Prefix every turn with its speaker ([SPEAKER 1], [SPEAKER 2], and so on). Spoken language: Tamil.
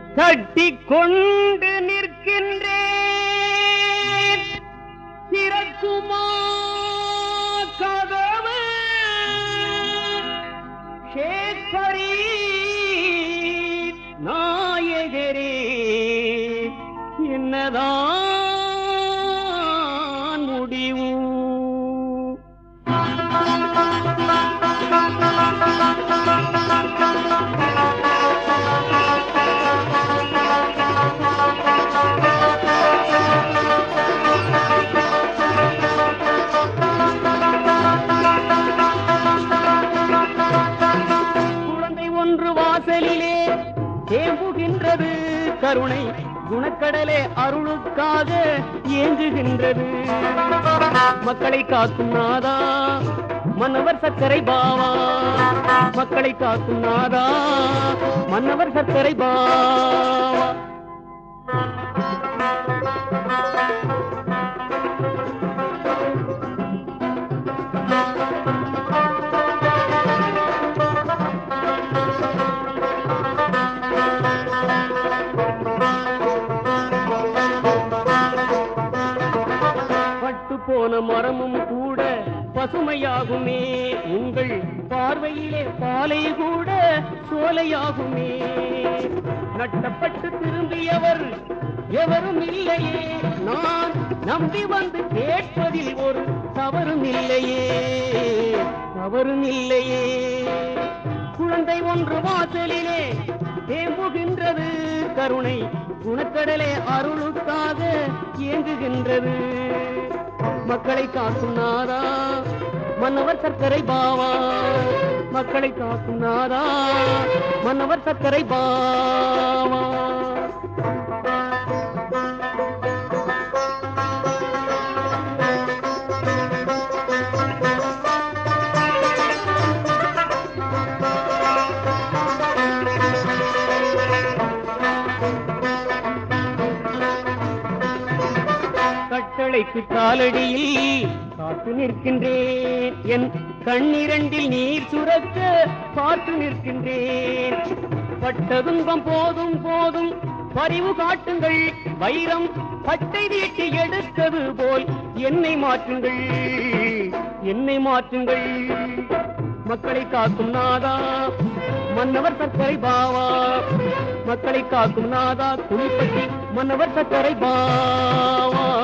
[SPEAKER 1] தட்டிக் கொண்டு நிற்கின்றேன் திறக்குமா கதவு ஷேக்பரி நாயகரே என்னதான் முடிவு குழந்தை ஒன்று வாசலிலே தேம்புகின்றது கருணை குணக்கடலே அருளுக்காக ஏங்குகின்றது மக்களை காக்கும் நாதா மன்னவர் சர்க்கரை பாவா மக்களை காக்கும் நாதா மன்னவர் சர்க்கரை பாவா பட்டு போன மரமும் கூட பசுமையாகுமே உங்கள் பார்வையிலே பாலை கூட சோலையாகுமே நட்டப்பட்டு திரும்பியவர் எவரும் இல்லையே நான் நம்பி வந்து கேட்பதில் ஒரு தவறும் இல்லையே தவறும் இல்லையே குழந்தை ஒன்று வாசலிலே தேம்புகின்றது கருணை குணக்கடலே அருளுக்காக இயங்குகின்றது மக்களை காக்கும் நாதா மன்னவர் சர்க்கரை பாவா மக்களை காக்கும் நாதா மன்னவர் சர்க்கரை பாவா கட்டளைக்கு காலடியில் காத்து நிற்கின்றேன் என் கண்ணிரண்டில் நீர் சுரக்க பார்த்து நிற்கின்றேன் பட்ட துன்பம் போதும் போதும் பரிவு காட்டுங்கள் வைரம் பட்டை தீட்டி எடுத்தது போல் என்னை மாற்றுங்கள் என்னை மாற்றுங்கள் மக்களை காக்கும் நாதா மன்னவர் சர்க்கரை பாவா மக்களை காக்கும் நாதா துணிப்பட்டி மன்னவர் சர்க்கரை பாவா